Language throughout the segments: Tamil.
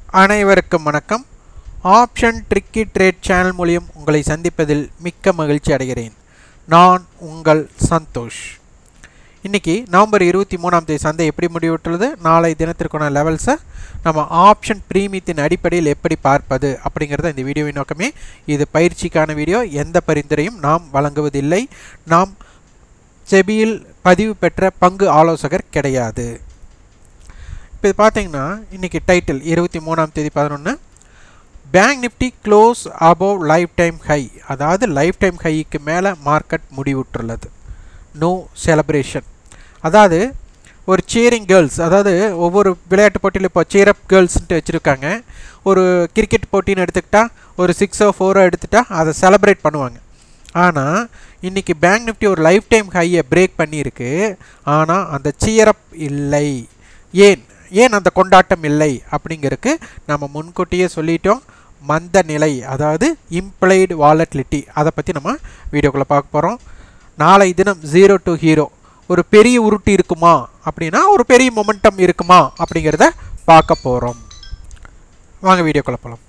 அனைவருக்கும் வணக்கம் ஆப்ஷன் ட்ரிக்கி ட்ரேட் சேனல் மூலியம் உங்களை சந்திப்பதில் மிக்க மகிழ்ச்சி அடைகிறேன் நான் உங்கள் சந்தோஷ் இன்னைக்கு நவம்பர் இருபத்தி மூணாம் தேதி சந்தை எப்படி முடிவுற்றுள்ளது நாளை தினத்திற்கான லெவல்ஸை நம்ம ஆப்ஷன் பிரீமியத்தின் அடிப்படையில் எப்படி பார்ப்பது அப்படிங்கிறத இந்த வீடியோவின் நோக்கமே இது பயிற்சிக்கான வீடியோ எந்த பரிந்துரையும் நாம் வழங்குவதில்லை நாம் செபியில் பதிவு பெற்ற பங்கு ஆலோசகர் கிடையாது இப்போ இது பார்த்தீங்கன்னா இன்றைக்கி டைட்டில் இருபத்தி மூணாம் தேதி பதினொன்று bank nifty close above lifetime high அதாவது லைஃப் டைம் ஹைக்கு மேலே மார்க்கெட் முடிவுற்றுள்ளது நோ செலப்ரேஷன் அதாவது ஒரு சேரிங் கேர்ள்ஸ் அதாவது ஒவ்வொரு விளையாட்டு போட்டியில் இப்போ சேரப் கேர்ள்ஸ்ன்ட்டு வச்சுருக்காங்க ஒரு கிரிக்கெட் போட்டின்னு எடுத்துக்கிட்டால் ஒரு சிக்ஸோ ஃபோரோ எடுத்துட்டா அதை செலப்ரேட் பண்ணுவாங்க ஆனால் இன்றைக்கி பேங்க் நிஃப்டி ஒரு லைஃப் டைம் ஹையை பிரேக் பண்ணியிருக்கு ஆனால் அந்த சியரப் இல்லை ஏன் ஏன் அந்த கொண்டாட்டம் இல்லை அப்படிங்கிறதுக்கு நம்ம முன்கூட்டியே சொல்லிட்டோம் மந்த நிலை அதாவது இம்ப்ளைடு வாலட்டிலிட்டி அதை பற்றி நம்ம வீடியோக்குள்ளே பார்க்க போகிறோம் நாளை தினம் ஜீரோ டு ஹீரோ ஒரு பெரிய உருட்டு இருக்குமா அப்படின்னா ஒரு பெரிய மொமெண்டம் இருக்குமா அப்படிங்கிறத பார்க்க போகிறோம் வாங்க வீடியோக்குள்ளே போகலாம்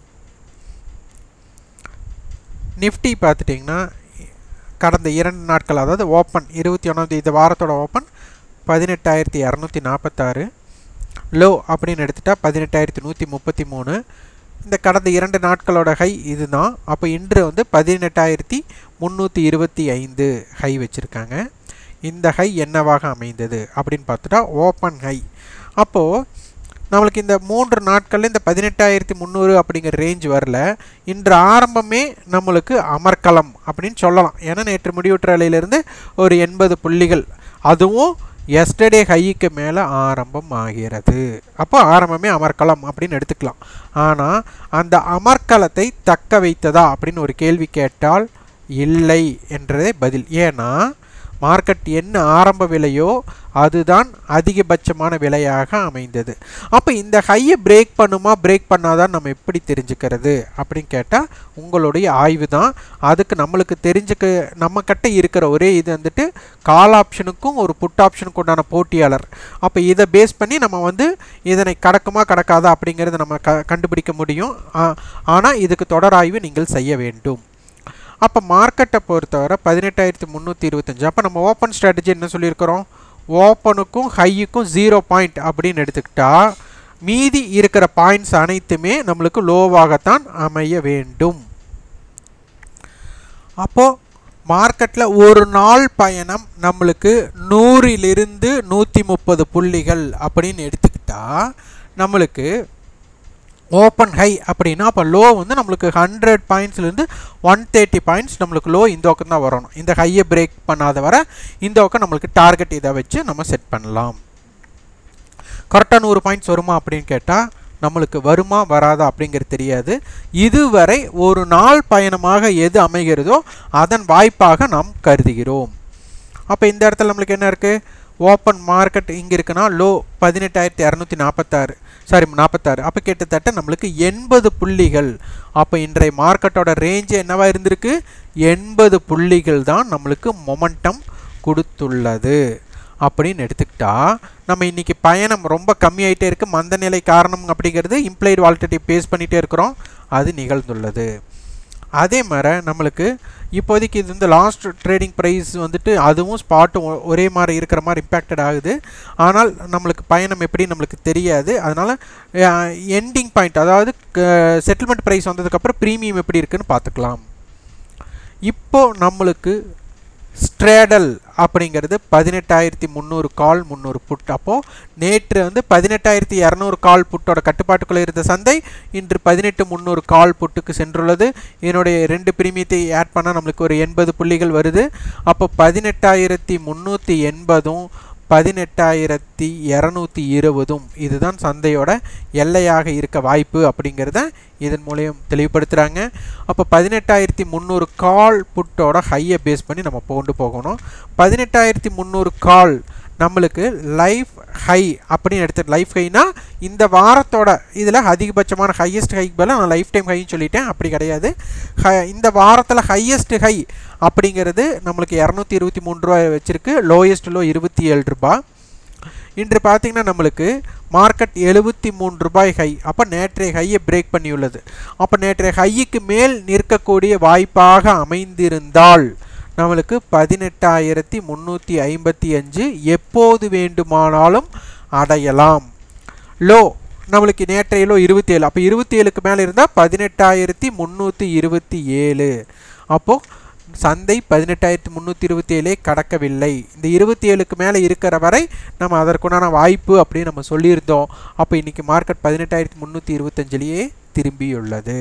நிஃப்டி பார்த்துட்டிங்கன்னா கடந்த இரண்டு நாட்கள் அதாவது ஓப்பன் இருபத்தி ஒன்றாம் இந்த வாரத்தோட ஓப்பன் பதினெட்டாயிரத்தி இரநூத்தி நாற்பத்தாறு லோ அப்படின்னு எடுத்துட்டா பதினெட்டாயிரத்தி நூற்றி முப்பத்தி மூணு இந்த கடந்த இரண்டு நாட்களோட ஹை இதுதான் அப்போ இன்று வந்து பதினெட்டாயிரத்தி முந்நூற்றி இருபத்தி ஐந்து ஹை வச்சுருக்காங்க இந்த ஹை என்னவாக அமைந்தது அப்படின்னு பார்த்துட்டா ஓப்பன் ஹை அப்போது நம்மளுக்கு இந்த மூன்று நாட்களில் இந்த பதினெட்டாயிரத்தி முந்நூறு அப்படிங்கிற ரேஞ்ச் வரல இன்று ஆரம்பமே நம்மளுக்கு அமர்க்கலம் அப்படின்னு சொல்லலாம் ஏன்னா நேற்று முடிவுற்ற அலையிலிருந்து ஒரு எண்பது புள்ளிகள் அதுவும் எஸ்டர்டே ஹைக்கு மேலே ஆரம்பம் ஆகிறது அப்போ ஆரம்பமே அமர்க்கலம் அப்படின்னு எடுத்துக்கலாம் ஆனால் அந்த அமர்க்கலத்தை தக்க வைத்ததா அப்படின்னு ஒரு கேள்வி கேட்டால் இல்லை என்றதே பதில் ஏன்னா மார்க்கெட் என்ன ஆரம்ப விலையோ அதுதான் அதிகபட்சமான விலையாக அமைந்தது அப்போ இந்த ஹையை பிரேக் பண்ணுமா பிரேக் பண்ணாதான் நம்ம எப்படி தெரிஞ்சுக்கிறது அப்படின்னு கேட்டால் உங்களுடைய ஆய்வு தான் அதுக்கு நம்மளுக்கு தெரிஞ்சுக்க நம்ம கிட்ட இருக்கிற ஒரே இது வந்துட்டு கால் ஆப்ஷனுக்கும் ஒரு புட் ஆப்ஷனுக்கு உண்டான போட்டியாளர் அப்போ இதை பேஸ் பண்ணி நம்ம வந்து இதனை கடக்குமா கடக்காதா அப்படிங்கிறத நம்ம க கண்டுபிடிக்க முடியும் ஆனால் இதுக்கு தொடர் ஆய்வு நீங்கள் செய்ய வேண்டும் அப்போ மார்க்கெட்டை பொறுத்தவரை பதினெட்டாயிரத்தி முந்நூற்றி இருபத்தஞ்சு அப்போ நம்ம ஓப்பன் ஸ்ட்ராட்டஜி என்ன சொல்லியிருக்கிறோம் ஓப்பனுக்கும் ஹையுக்கும் ஜீரோ பாயிண்ட் அப்படின்னு எடுத்துக்கிட்டா மீதி இருக்கிற பாயிண்ட்ஸ் அனைத்துமே நம்மளுக்கு லோவாகத்தான் அமைய வேண்டும் அப்போது மார்க்கெட்டில் ஒரு நாள் பயணம் நம்மளுக்கு நூறிலிருந்து நூற்றி முப்பது புள்ளிகள் அப்படின்னு எடுத்துக்கிட்டா நம்மளுக்கு ஓப்பன் ஹை அப்படின்னா அப்போ லோ வந்து நம்மளுக்கு ஹண்ட்ரட் பாயிண்ட்ஸ்லேருந்து ஒன் தேர்ட்டி பாயிண்ட்ஸ் நம்மளுக்கு லோ இந்த பக்கம் தான் வரணும் இந்த ஹையை பிரேக் பண்ணாத வர இந்த பக்கம் நம்மளுக்கு டார்கெட் இதை வச்சு நம்ம செட் பண்ணலாம் கரெக்டாக நூறு பாயிண்ட்ஸ் வருமா அப்படின்னு கேட்டால் நம்மளுக்கு வருமா வராதா அப்படிங்கிறது தெரியாது இதுவரை ஒரு நாள் பயணமாக எது அமைகிறதோ அதன் வாய்ப்பாக நாம் கருதுகிறோம் அப்போ இந்த இடத்துல நம்மளுக்கு என்ன இருக்குது ஓப்பன் மார்க்கெட் இங்கே இருக்குன்னா லோ பதினெட்டாயிரத்தி இரநூத்தி நாற்பத்தாறு சாரி நாற்பத்தாறு அப்போ கிட்டத்தட்ட நம்மளுக்கு எண்பது புள்ளிகள் அப்போ இன்றைய மார்க்கெட்டோட ரேஞ்சு என்னவா இருந்திருக்கு எண்பது புள்ளிகள் தான் நம்மளுக்கு மொமெண்டம் கொடுத்துள்ளது அப்படின்னு எடுத்துக்கிட்டா நம்ம இன்றைக்கி பயணம் ரொம்ப கம்மியாயிட்டே இருக்குது மந்த நிலை காரணம் அப்படிங்கிறது இம்ப்ளைடு வால்டிட்டி பேஸ் பண்ணிகிட்டே இருக்கிறோம் அது நிகழ்ந்துள்ளது அதே மாதிரி நம்மளுக்கு இப்போதைக்கு இது வந்து லாஸ்ட் ட்ரேடிங் ப்ரைஸ் வந்துட்டு அதுவும் ஸ்பாட்டும் ஒரே மாதிரி இருக்கிற மாதிரி இம்பேக்டட் ஆகுது ஆனால் நம்மளுக்கு பயணம் எப்படி நம்மளுக்கு தெரியாது அதனால் எண்டிங் பாயிண்ட் அதாவது செட்டில்மெண்ட் ப்ரைஸ் வந்ததுக்கப்புறம் ப்ரீமியம் எப்படி இருக்குன்னு பார்த்துக்கலாம் இப்போது நம்மளுக்கு ஸ்ட்ரேடல் அப்படிங்கிறது பதினெட்டாயிரத்தி முந்நூறு கால் முந்நூறு புட் அப்போது நேற்று வந்து பதினெட்டாயிரத்தி இரநூறு கால் புட்டோட கட்டுப்பாட்டுக்குள்ளே இருந்த சந்தை இன்று பதினெட்டு முந்நூறு கால் புட்டுக்கு சென்றுள்ளது இதனுடைய ரெண்டு பிரீமியத்தை ஆட் பண்ணால் நம்மளுக்கு ஒரு எண்பது புள்ளிகள் வருது அப்போ பதினெட்டாயிரத்தி முந்நூற்றி எண்பதும் பதினெட்டாயிரத்தி இரநூத்தி இருபதும் இதுதான் சந்தையோட எல்லையாக இருக்க வாய்ப்பு அப்படிங்கிறத இதன் மூலியம் தெளிவுபடுத்துகிறாங்க அப்போ பதினெட்டாயிரத்தி முந்நூறு கால் புட்டோட ஹையை பேஸ் பண்ணி நம்ம கொண்டு போகணும் பதினெட்டாயிரத்தி முந்நூறு கால் நம்மளுக்கு லைஃப் ஹை அப்படின்னு எடுத்து லைஃப் ஹைனா இந்த வாரத்தோட இதில் அதிகபட்சமான ஹையஸ்ட் ஹைக்கு பதிலாக நான் லைஃப் டைம் ஹைன்னு சொல்லிட்டேன் அப்படி கிடையாது ஹ இந்த வாரத்தில் ஹையஸ்ட் ஹை அப்படிங்கிறது நம்மளுக்கு இரநூத்தி இருபத்தி மூணு ரூபா வச்சுருக்கு லோயஸ்ட் லோ இருபத்தி ஏழு ரூபா இன்று பார்த்தீங்கன்னா நம்மளுக்கு மார்க்கெட் எழுபத்தி மூன்று ரூபாய் ஹை அப்போ நேற்றைய ஹையை பிரேக் பண்ணியுள்ளது அப்போ நேற்றைய ஹைக்கு மேல் நிற்கக்கூடிய வாய்ப்பாக அமைந்திருந்தால் நம்மளுக்கு பதினெட்டாயிரத்தி முந்நூற்றி ஐம்பத்தி அஞ்சு எப்போது வேண்டுமானாலும் அடையலாம் லோ நம்மளுக்கு நேற்றைய லோ இருபத்தி ஏழு அப்போ இருபத்தி ஏழுக்கு மேலே இருந்தால் பதினெட்டாயிரத்தி முந்நூற்றி இருபத்தி ஏழு அப்போது சந்தை பதினெட்டாயிரத்தி முந்நூற்றி இருபத்தி ஏழே கடக்கவில்லை இந்த இருபத்தி ஏழுக்கு மேலே இருக்கிற வரை நம்ம அதற்குண்டான வாய்ப்பு அப்படின்னு நம்ம சொல்லியிருந்தோம் அப்போ இன்றைக்கி மார்க்கெட் பதினெட்டாயிரத்தி முந்நூற்றி இருபத்தஞ்சிலேயே திரும்பியுள்ளது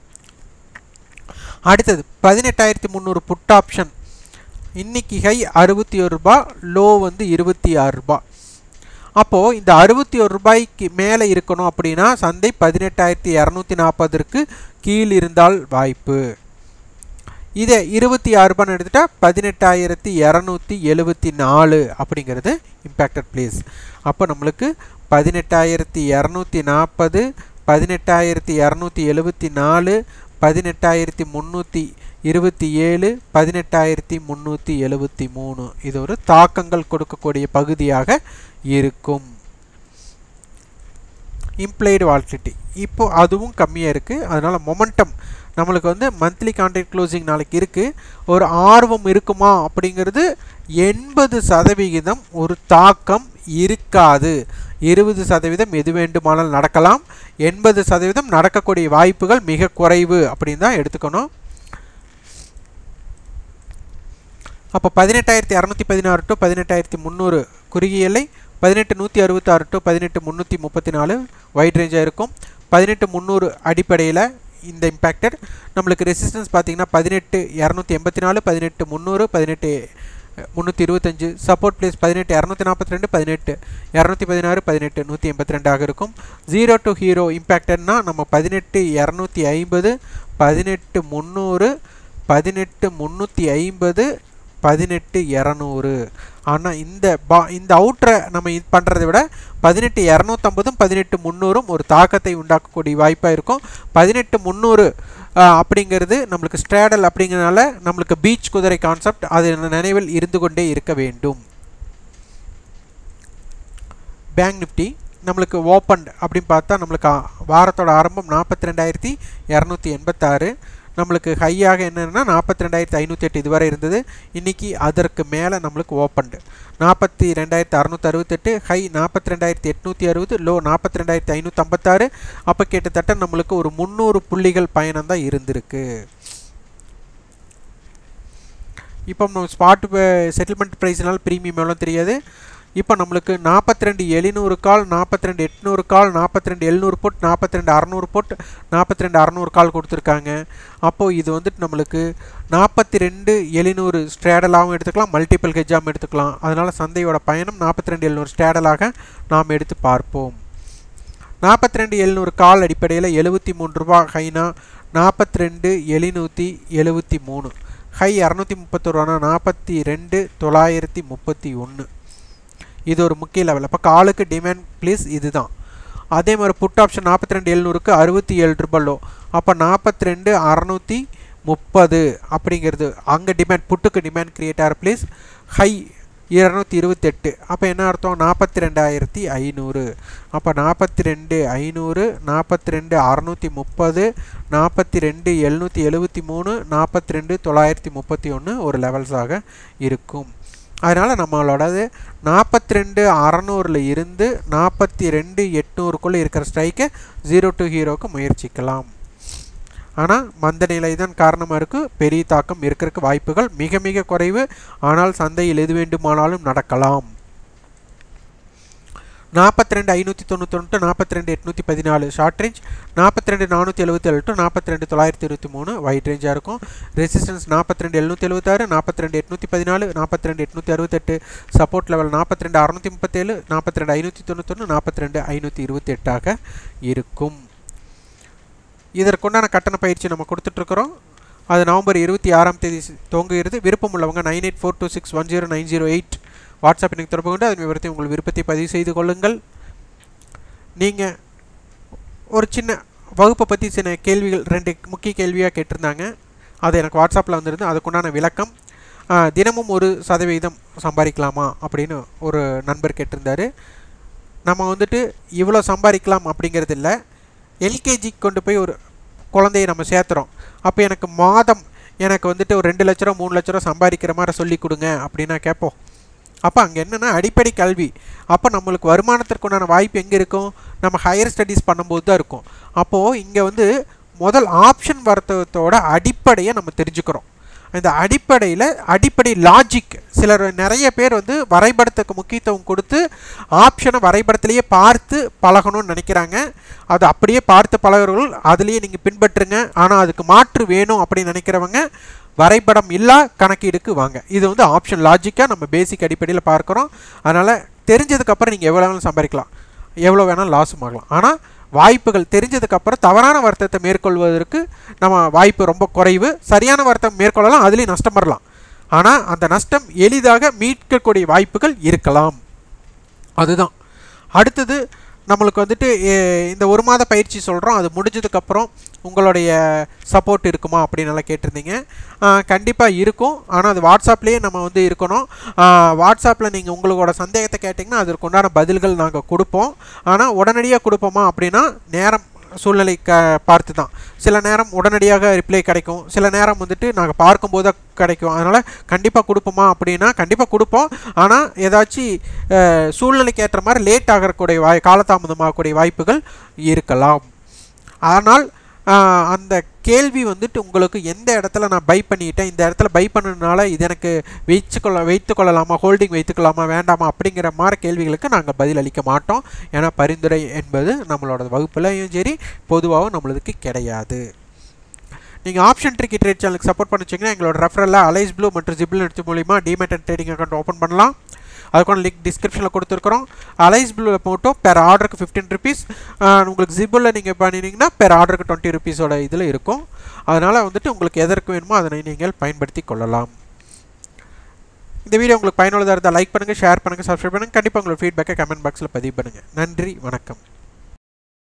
அடுத்தது பதினெட்டாயிரத்தி முந்நூறு புட் ஆப்ஷன் இன்னைக்கு ஹை அறுபத்தி ஒரு ரூபா லோ வந்து இருபத்தி ஆறு ரூபா அப்போது இந்த அறுபத்தி ஒரு ரூபாய்க்கு மேலே இருக்கணும் அப்படின்னா சந்தை பதினெட்டாயிரத்தி இரநூத்தி நாற்பதற்கு கீழ் இருந்தால் வாய்ப்பு இதே இருபத்தி ஆறு ரூபான்னு எடுத்துட்டா பதினெட்டாயிரத்தி இரநூத்தி எழுபத்தி நாலு அப்படிங்கிறது இம்பேக்டட் பிளேஸ் அப்போ நம்மளுக்கு பதினெட்டாயிரத்தி இரநூத்தி நாற்பது பதினெட்டாயிரத்தி இரநூத்தி எழுபத்தி நாலு பதினெட்டாயிரத்தி முந்நூற்றி இருபத்தி ஏழு பதினெட்டாயிரத்தி முந்நூற்றி எழுபத்தி மூணு இது ஒரு தாக்கங்கள் கொடுக்கக்கூடிய பகுதியாக இருக்கும் இம்ப்ளைடு வால்டிலிட்டி இப்போ அதுவும் கம்மியாக இருக்குது அதனால் மொமெண்டம் நம்மளுக்கு வந்து மந்த்லி கான்ட்ராக்ட் க்ளோசிங் நாளைக்கு இருக்குது ஒரு ஆர்வம் இருக்குமா அப்படிங்கிறது எண்பது சதவிகிதம் ஒரு தாக்கம் இருக்காது இருபது சதவீதம் எது வேண்டுமானாலும் நடக்கலாம் எண்பது சதவீதம் நடக்கக்கூடிய வாய்ப்புகள் மிக குறைவு அப்படின்னு தான் எடுத்துக்கணும் அப்போ பதினெட்டாயிரத்தி இரநூத்தி பதினாறு டு பதினெட்டாயிரத்தி முந்நூறு குறுகிய எல்லை பதினெட்டு நூற்றி அறுபத்தாறு டு பதினெட்டு முந்நூற்றி முப்பத்தி நாலு வைட் ரேஞ்சாக இருக்கும் பதினெட்டு முந்நூறு அடிப்படையில் இந்த இம்பேக்டட் நம்மளுக்கு ரெசிஸ்டன்ஸ் பார்த்தீங்கன்னா பதினெட்டு இரநூத்தி எண்பத்தி நாலு பதினெட்டு முந்நூறு பதினெட்டு முந்நூற்றி இருபத்தஞ்சு சப்போர்ட் பிளேஸ் பதினெட்டு இரநூத்தி நாற்பத்தி ரெண்டு பதினெட்டு இரநூத்தி பதினாறு பதினெட்டு நூற்றி எண்பத்தி ரெண்டாக இருக்கும் ஜீரோ டு ஹீரோ இம்பேக்டட்னா நம்ம பதினெட்டு இரநூத்தி ஐம்பது பதினெட்டு முந்நூறு பதினெட்டு முந்நூற்றி ஐம்பது பதினெட்டு இரநூறு ஆனால் இந்த பா இந்த அவுட்ரை நம்ம இது பண்ணுறதை விட பதினெட்டு இரநூத்தம்பதும் பதினெட்டு முந்நூறும் ஒரு தாக்கத்தை உண்டாக்கக்கூடிய வாய்ப்பாக இருக்கும் பதினெட்டு முந்நூறு அப்படிங்கிறது நம்மளுக்கு ஸ்ட்ராடல் அப்படிங்கிறனால நம்மளுக்கு பீச் குதிரை கான்செப்ட் அது நினைவில் இருந்து கொண்டே இருக்க வேண்டும் பேங்க் நிஃப்டி நம்மளுக்கு ஓப்பன் அப்படின்னு பார்த்தா நம்மளுக்கு வாரத்தோட ஆரம்பம் நாற்பத்தி ரெண்டாயிரத்தி இரநூத்தி எண்பத்தாறு நம்மளுக்கு ஹையாக என்னென்னா நாற்பத்தி ரெண்டாயிரத்தி ஐநூற்றி எட்டு இதுவரை இருந்தது இன்றைக்கி அதற்கு மேலே நம்மளுக்கு ஓப்பன்டு நாற்பத்தி ரெண்டாயிரத்தி அறநூற்றி அறுபத்தெட்டு ஹை நாற்பத்தி ரெண்டாயிரத்தி எட்நூற்றி அறுபது லோ நாற்பத்தி ரெண்டாயிரத்தி ஐநூற்றி ஐம்பத்தாறு அப்போ கிட்டத்தட்ட நம்மளுக்கு ஒரு முந்நூறு புள்ளிகள் பயணம் தான் இருந்திருக்கு இப்போ நம்ம ஸ்பாட் செட்டில்மெண்ட் ப்ரைஸ்னால் ப்ரீமியம் எவ்வளோ தெரியாது இப்போ நம்மளுக்கு நாற்பத்தி ரெண்டு எழுநூறு கால் நாற்பத்தி ரெண்டு எட்நூறு கால் நாற்பத்தி ரெண்டு எழுநூறு போட் நாற்பத்தி ரெண்டு அறநூறு போட் நாற்பத்தி ரெண்டு அறநூறு கால் கொடுத்துருக்காங்க அப்போது இது வந்துட்டு நம்மளுக்கு நாற்பத்தி ரெண்டு எழுநூறு ஸ்ட்ரேடலாகவும் எடுத்துக்கலாம் மல்டிபிள் ஹெஜ்ஜாகவும் எடுத்துக்கலாம் அதனால் சந்தையோட பயணம் நாற்பத்தி ரெண்டு எழுநூறு ஸ்ட்ரேடலாக நாம் எடுத்து பார்ப்போம் நாற்பத்தி ரெண்டு எழுநூறு கால் அடிப்படையில் எழுபத்தி மூணு ரூபா ஹைனா நாற்பத்தி ரெண்டு எழுநூற்றி எழுபத்தி மூணு ஹை இரநூத்தி முப்பத்தொருவானா நாற்பத்தி ரெண்டு தொள்ளாயிரத்தி முப்பத்தி ஒன்று இது ஒரு முக்கிய லெவல் அப்போ காலுக்கு டிமாண்ட் ப்ளீஸ் இதுதான் அதே மாதிரி புட் ஆப்ஷன் நாற்பத்தி ரெண்டு எழுநூறுக்கு அறுபத்தி ஏழு ரூபாய் லோ அப்போ நாற்பத்தி ரெண்டு அறநூற்றி முப்பது அப்படிங்கிறது அங்கே டிமாண்ட் புட்டுக்கு டிமாண்ட் கிரியேட் ஆகிற ப்ளீஸ் ஹை இரநூத்தி இருபத்தெட்டு அப்போ என்ன அர்த்தம் நாற்பத்தி ரெண்டாயிரத்தி ஐநூறு அப்போ நாற்பத்தி ரெண்டு ஐநூறு நாற்பத்தி ரெண்டு அறநூற்றி முப்பது நாற்பத்தி ரெண்டு எழுநூற்றி எழுபத்தி மூணு நாற்பத்தி ரெண்டு தொள்ளாயிரத்தி முப்பத்தி ஒன்று ஒரு லெவல்ஸாக இருக்கும் அதனால் நம்மளோடது நாற்பத்தி ரெண்டு அறநூறில் இருந்து நாற்பத்தி ரெண்டு எட்நூறுக்குள்ளே இருக்கிற ஸ்ட்ரைக்கை ஜீரோ டு ஹீரோக்கு முயற்சிக்கலாம் ஆனால் மந்த நிலை தான் காரணமாக இருக்குது பெரிய தாக்கம் இருக்கிறதுக்கு வாய்ப்புகள் மிக மிக குறைவு ஆனால் சந்தையில் எது வேண்டுமானாலும் நடக்கலாம் நாற்பத்தி ரெண்டு ஐநூற்றி தொண்ணூத்தொன்று நாற்பத்தி ரெண்டு எட்நூற்றி பதினாலு ஷார்ட் ரேஞ்ச் நாற்பத்தி ரெண்டு நானூற்றி எழுபத்தி ஏழு டு நாற்பத்தி ரெண்டு தொள்ளாயிரத்தி இருபத்தி மூணு வைட் ரேஞ்சாக இருக்கும் ரெசிஸ்டன்ஸ் நாற்பத்தி ரெண்டு எழுநூற்றி எழுபத்தாறு நாற்பத்தி ரெண்டு எட்நூற்றி பதினாலு நாற்பத்தி ரெண்டு எட்நூற்றி அறுபத்தெட்டு சப்போர்ட் லெவல் நாற்பத்தி ரெண்டு அறுநூற்றி முப்பத்தேழு நாற்பத்தி ரெண்டு ஐநூற்றி தொண்ணூத்தொன்று நாற்பத்தி ரெண்டு ஐநூற்றி இருபத்தி எட்டாக இருக்கும் இதற்குண்டான கட்டண பயிற்சி நம்ம கொடுத்துட்ருக்குறோம் அது நவம்பர் இருபத்தி ஆறாம் தேதி துவங்குகிறது விருப்பம் உள்ளவங்க nine eight four two six one zero nine zero eight WhatsApp எனக்கு தொடர்பு கொண்டு அதன் விவரத்தை உங்கள் விருப்பத்தை பதிவு செய்து கொள்ளுங்கள் நீங்கள் ஒரு சின்ன வகுப்பை பற்றி சின்ன கேள்விகள் ரெண்டு முக்கிய கேள்வியாக கேட்டிருந்தாங்க அது எனக்கு வாட்ஸ்அப்பில் வந்திருந்து அதுக்குண்டான விளக்கம் ஆஹ், தினமும் ஒரு சதவீதம் சம்பாதிக்கலாமா அப்படின்னு ஒரு நண்பர் கேட்டிருந்தாரு நம்ம வந்துட்டு இவ்வளோ சம்பாதிக்கலாம் அப்படிங்கிறது இல்லை எல்கேஜிக்கு கொண்டு போய் ஒரு குழந்தைய நம்ம சேர்த்துறோம் அப்போ எனக்கு மாதம் எனக்கு வந்துட்டு ஒரு ரெண்டு லட்ச ரூபா மூணு லட்ச ரூபா சம்பாதிக்கிற மாதிரி சொல்லி கொடுங்க அப்படின்னா கேட்போம் அப்போ அங்கே என்னென்னா அடிப்படை கல்வி அப்போ நம்மளுக்கு வருமானத்திற்குண்டான வாய்ப்பு எங்கே இருக்கும் நம்ம ஹையர் ஸ்டடீஸ் பண்ணும்போது தான் இருக்கும் அப்போது இங்கே வந்து முதல் ஆப்ஷன் வர்த்தகத்தோட அடிப்படையை நம்ம தெரிஞ்சுக்கிறோம் இந்த அடிப்படையில் அடிப்படை லாஜிக் சிலர் நிறைய பேர் வந்து வரைபடத்துக்கு முக்கியத்துவம் கொடுத்து ஆப்ஷனை வரைபடத்திலேயே பார்த்து பழகணும்னு நினைக்கிறாங்க அது அப்படியே பார்த்து பழகிறவர்கள் அதுலேயே நீங்கள் பின்பற்றுங்க ஆனால் அதுக்கு மாற்று வேணும் அப்படின்னு நினைக்கிறவங்க வரைபடம் இல்லா கணக்கீடுக்கு வாங்க இது வந்து ஆப்ஷன் லாஜிக்காக நம்ம பேசிக் அடிப்படையில் பார்க்குறோம் அதனால் தெரிஞ்சதுக்கப்புறம் நீங்கள் எவ்வளோ வேணாலும் சம்பாதிக்கலாம் எவ்வளோ வேணாலும் லாஸும் ஆகலாம் ஆனால் வாய்ப்புகள் தெரிஞ்சதுக்கப்புறம் தவறான வர்த்தகத்தை மேற்கொள்வதற்கு நம்ம வாய்ப்பு ரொம்ப குறைவு சரியான வர்த்தகம் மேற்கொள்ளலாம் அதுலேயும் நஷ்டம் வரலாம் ஆனால் அந்த நஷ்டம் எளிதாக மீட்கக்கூடிய வாய்ப்புகள் இருக்கலாம் அதுதான் அடுத்தது நம்மளுக்கு வந்துட்டு எ- இந்த ஒரு மாத பயிற்சி சொல்கிறோம் அது முடிஞ்சதுக்கப்புறம் உங்களுடைய சப்போர்ட் இருக்குமா அப்படின்னு எல்லாம் கேட்டிருந்தீங்க கண்டிப்பாக இருக்கும் ஆனால் அது வாட்ஸ்அப்லேயே நம்ம வந்து இருக்கணும் வாட்ஸ்அப்பில் நீங்கள் உங்களோட சந்தேகத்தை கேட்டிங்கன்னா அதற்கு உண்டான பதில்கள் நாங்கள் கொடுப்போம் ஆனால் உடனடியாக கொடுப்போமா அப்படின்னா நேரம் சூழ்நிலை க பார்த்து தான் சில நேரம் உடனடியாக ரிப்ளை கிடைக்கும் சில நேரம் வந்துட்டு நாங்கள் பார்க்கும்போது தான் கிடைக்கும் அதனால் கண்டிப்பாக கொடுப்போமா அப்படின்னா கண்டிப்பாக கொடுப்போம் ஆனால் ஏதாச்சும் அஹ், சூழ்நிலைக்கு ஏற்ற மாதிரி லேட் ஆகக்கூடிய வாய் காலதாமதமாகக்கூடிய வாய்ப்புகள் இருக்கலாம் ஆனால் ஆஹ், அந்த கேள்வி வந்துட்டு உங்களுக்கு எந்த இடத்துல நான் பை பண்ணிட்டேன் இந்த இடத்துல பை பண்ணதுனால இது எனக்கு வைத்துக்கொள்ள வைத்துக்கொள்ளலாமா ஹோல்டிங் வைத்துக்கொள்ளாமா வேண்டாமா அப்படிங்கிற மாதிரி கேள்விகளுக்கு நாங்கள் பதில் அளிக்க மாட்டோம் ஏன்னா பரிந்துரை என்பது நம்மளோட வகுப்புலையும் சரி பொதுவாகவும் நம்மளுக்கு கிடையாது நீங்கள் ஆப்ஷன் ட்ரிக்கி ட்ரேட் சேனலுக்கு சப்போர்ட் பண்ணிச்சிங்கன்னா எங்களோட ரெஃபரலில் அலைஸ் ப்ளூ மற்றும் ஜிபிள் எடுத்து மூலிமா demat and trading account open பண்ணலாம் அதுக்கான லிங்க் டிஸ்கிரிப்ஷனில் கொடுத்துருக்குறோம் அலைஸ் ப்ளூவில் மட்டும் பெர் ஆர்டருக்கு ஃபிஃப்டீன் ருபீஸ் உங்களுக்கு ஜிபிளில் நீங்கள் பண்ணினீங்கன்னா பெர் ஆர்டருக்கு டுவெண்ட்டி ருபீஸோட இதில் இருக்கும் அதனால் வந்துட்டு உங்களுக்கு எதற்கு வேணுமோ அதனை நீங்கள் பயன்படுத்தி கொள்ளலாம் இந்த வீடியோ உங்களுக்கு பயனுள்ளதாக இருந்தால் லைக் பண்ணுங்கள் ஷேர் பண்ணுங்கள் சப்ஸ்கிரைப் பண்ணுங்கள் கண்டிப்பாக உங்களோட ஃபீட்பேக்கை கமெண்ட் பாக்ஸில் பதிவு பண்ணுங்கள் நன்றி வணக்கம்